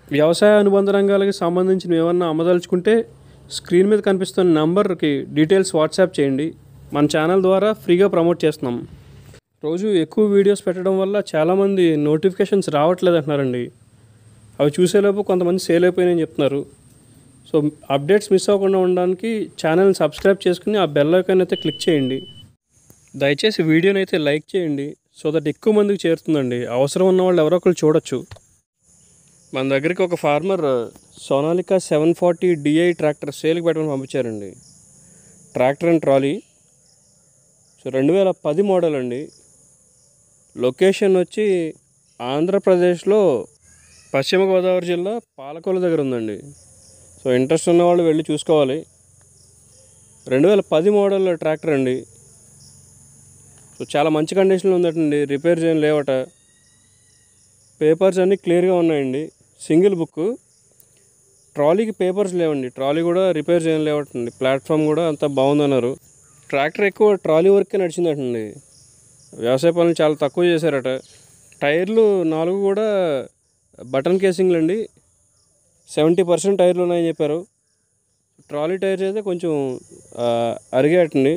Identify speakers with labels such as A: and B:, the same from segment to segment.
A: వ్యవసాయ అనుబంధ రంగాలకి సంబంధించినవి ఏమన్నా అమ్మదలుచుకుంటే స్క్రీన్ మీద కనిపిస్తున్న నంబర్కి డీటెయిల్స్ వాట్సాప్ చేయండి మన ఛానల్ ద్వారా ఫ్రీగా ప్రమోట్ చేస్తున్నాం రోజు ఎక్కువ వీడియోస్ పెట్టడం వల్ల చాలామంది నోటిఫికేషన్స్ రావట్లేదు అంటున్నారండి అవి చూసేలోపు కొంతమంది సేల్ అయిపోయినాయని చెప్తున్నారు సో అప్డేట్స్ మిస్ అవ్వకుండా ఉండడానికి ఛానల్ని సబ్స్క్రైబ్ చేసుకుని ఆ బెల్ ఐకాన్ అయితే క్లిక్ చేయండి దయచేసి వీడియోని అయితే లైక్ చేయండి సో దట్ ఎక్కువ మందికి చేరుతుందండి అవసరం ఉన్న వాళ్ళు ఎవరో ఒకరు చూడొచ్చు మన దగ్గరికి ఒక farmer Sonalika seven forty DI tractor సేల్కి పెట్టమని పంపించారండి ట్రాక్టర్ అండ్ ట్రాలీ సో రెండు వేల పది మోడల్ అండి లొకేషన్ వచ్చి ఆంధ్రప్రదేశ్లో పశ్చిమ గోదావరి జిల్లా పాలకొల దగ్గర ఉందండి సో ఇంట్రెస్ట్ ఉన్న వాళ్ళు వెళ్ళి చూసుకోవాలి రెండు వేల పది మోడల్ ట్రాక్టర్ అండి సో చాలా మంచి కండిషన్లో ఉందటండి రిపేర్స్ ఏం లేవట పేపర్స్ అన్నీ క్లియర్గా ఉన్నాయండి సింగిల్ బుక్ ట్రాలీకి పేపర్స్ లేవండి ట్రాలీ కూడా రిపేర్స్ ఏం లేవటండి ప్లాట్ఫామ్ కూడా అంతా బాగుందన్నారు ట్రాక్టర్ ఎక్కువ ట్రాలీ వర్కే నడిచిందటండి వ్యవసాయ పనులు చాలా తక్కువ చేశారట టైర్లు నాలుగు కూడా బటన్ కేసింగ్లు అండి సెవెంటీ పర్సెంట్ టైర్లు ఉన్నాయని చెప్పారు ట్రాలీ టైర్స్ అయితే కొంచెం ఆ, అరిగాయటండి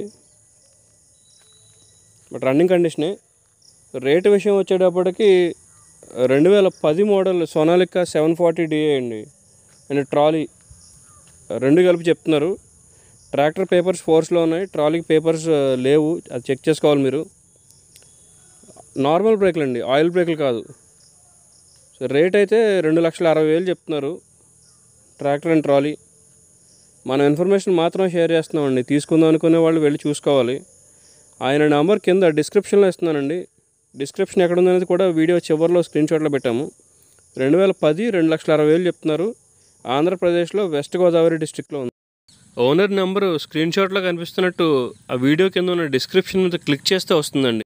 A: బట్ రన్నింగ్ కండిషనే రేటు విషయం వచ్చేటప్పటికి రెండు వేల పది model Sonalika seven forty DA అండి అండ్ ట్రాలీ రెండు కలిపి చెప్తున్నారు ట్రాక్టర్ పేపర్స్ ఫోర్స్లో ఉన్నాయి ట్రాలీకి పేపర్స్ ఆ, లేవు అది చెక్ చేసుకోవాలి మీరు నార్మల్ బ్రేక్లు అండి ఆయిల్ బ్రేక్లు కాదు సో రేట్ అయితే రెండు లక్షల అరవై వేలు చెప్తున్నారు ట్రాక్టర్ అండ్ ట్రాలీ మన ఇన్ఫర్మేషన్ మాత్రం షేర్ చేస్తున్నామండి తీసుకుందాం అనుకునే వాళ్ళు వెళ్ళి చూసుకోవాలి ఆయన నెంబర్ కింద డిస్క్రిప్షన్లో ఇస్తున్నానండి డిస్క్రిప్షన్ ఎక్కడ ఉందనేది కూడా వీడియో చివరిలో స్క్రీన్ షాట్లో పెట్టాము రెండు వేల పది రెండు లక్షల అరవై వేలు చెప్తున్నారు ఆంధ్రప్రదేశ్లో వెస్ట్ గోదావరి డిస్టిక్లో ఉంది ఓనర్ నెంబరు స్క్రీన్ షాట్లో కనిపిస్తున్నట్టు ఆ వీడియో కింద ఉన్న డిస్క్రిప్షన్ మీద క్లిక్ చేస్తే వస్తుందండి